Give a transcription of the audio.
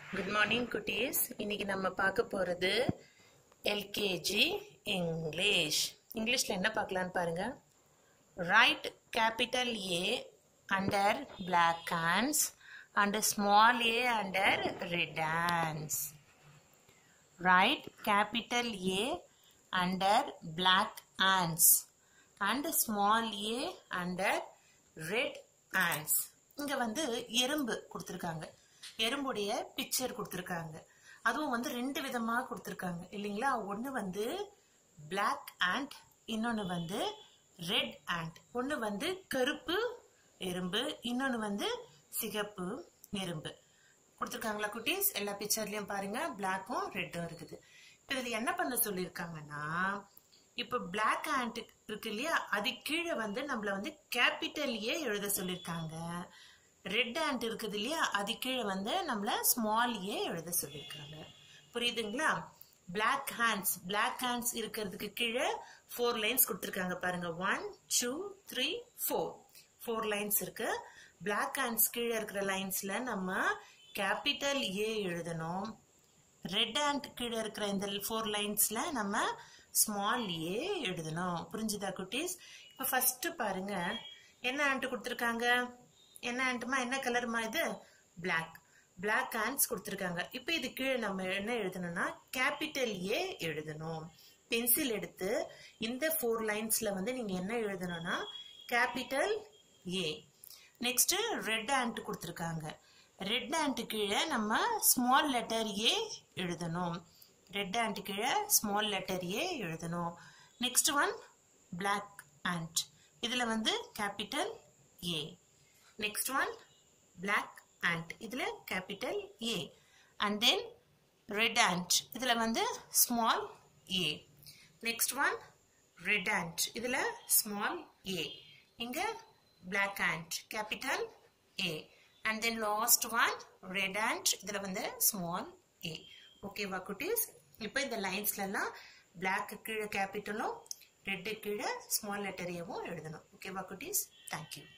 good morning குட்டீஸ் இன்னைக்கு நம்ம பார்க்க போகிறது எல்கேஜி இங்கிலீஷ் இங்கிலீஷில் என்ன பார்க்கலான்னு பாருங்க write capital A under black hands and small A under red hands write capital A under black hands and small A under red hands இங்கே வந்து எறும்பு கொடுத்துருக்காங்க எறும்புடைய பிக்சர் கொடுத்துருக்காங்க அதுவும் வந்து ரெண்டு விதமாக கொடுத்துருக்காங்க இல்லைங்களா ஒன்று வந்து பிளாக் ant இன்னொன்று வந்து ரெட் ant ஒன்று வந்து கருப்பு எறும்பு இன்னொன்று வந்து சிகப்பு எறும்பு கொடுத்துருக்காங்களா குட்டீஸ் எல்லா பிக்சர்லையும் பாருங்க பிளாக்கும் ரெட்டும் இருக்குது இப்போ இதில் என்ன பண்ண சொல்லியிருக்காங்கன்னா இப்போ பிளாக் ant இருக்கு இல்லையா அது கீழே வந்து நம்மள வந்து கேபிட்டல் ஏ எழுத சொல்லியிருக்காங்க ரெட் ant இருக்குது இல்லையா அது கீழே வந்து நம்மள ஸ்மால் ஏ எழுத சொல்லியிருக்காங்க புரியுதுங்களா பிளாக் ஹேண்ட்ஸ் பிளாக் ஹேண்ட்ஸ் இருக்கிறதுக்கு கீழே ஃபோர் லைன்ஸ் கொடுத்துருக்காங்க பாருங்க one two three four four lines இருக்கு பிளாக் ஹேண்ட்ஸ் கீழே இருக்கிற லைன்ஸ்ல நம்ம கேபிட்டல் ஏ எழுதணும் ரெட் ஹேண்ட் கீழே இருக்கிற இந்த ஃபோர் லைன்ஸ்ல நம்ம ஸ்மால் ஏ எழுதணும் புரிஞ்சுதா குட்டீஸ் இப்போ ஃபர்ஸ்ட் பாருங்க என்ன ஆண்ட் கொடுத்துருக்காங்க என்ன ஆண்ட்மா என்ன கலர்மா இது பிளாக் பிளாக் ஹேண்ட்ஸ் கொடுத்துருக்காங்க இப்போ இது கீழே நம்ம என்ன எழுதணும்னா கேபிட்டல் ஏ எழுதணும் பென்சில் எடுத்து இந்த ஃபோர் லைன்ஸ்ல வந்து நீங்க என்ன எழுதணும்னா capital A next red hand கொடுத்துருக்காங்க ரெட் ஹேண்ட் கீழே நம்ம ஸ்மால் லெட்டர் ஏ எழுதணும் ரெட் ஹேண்ட் கீழே ஸ்மால் லெட்டர் ஏ எழுதணும் நெக்ஸ்ட் ஒன் பிளாக் ஹேண்ட் இதில் வந்து capital A next one black ant இதில் capital A and then red ant இதில் வந்து small A next one red ant இதில் ஸ்மால் ஏ இங்கே black ant capital A and then last one red ant இதில் வந்து small ஏ ஓகேவா குட்டீஸ் இப்போ இந்த லைன்ஸ்லலாம் பிளாக் கீழே கேபிட்டலும் ரெட்டு கீழே ஸ்மால் லெட்டர் ஏவும் எழுதணும் ஓகேவா குட்டீஸ் தேங்க்யூ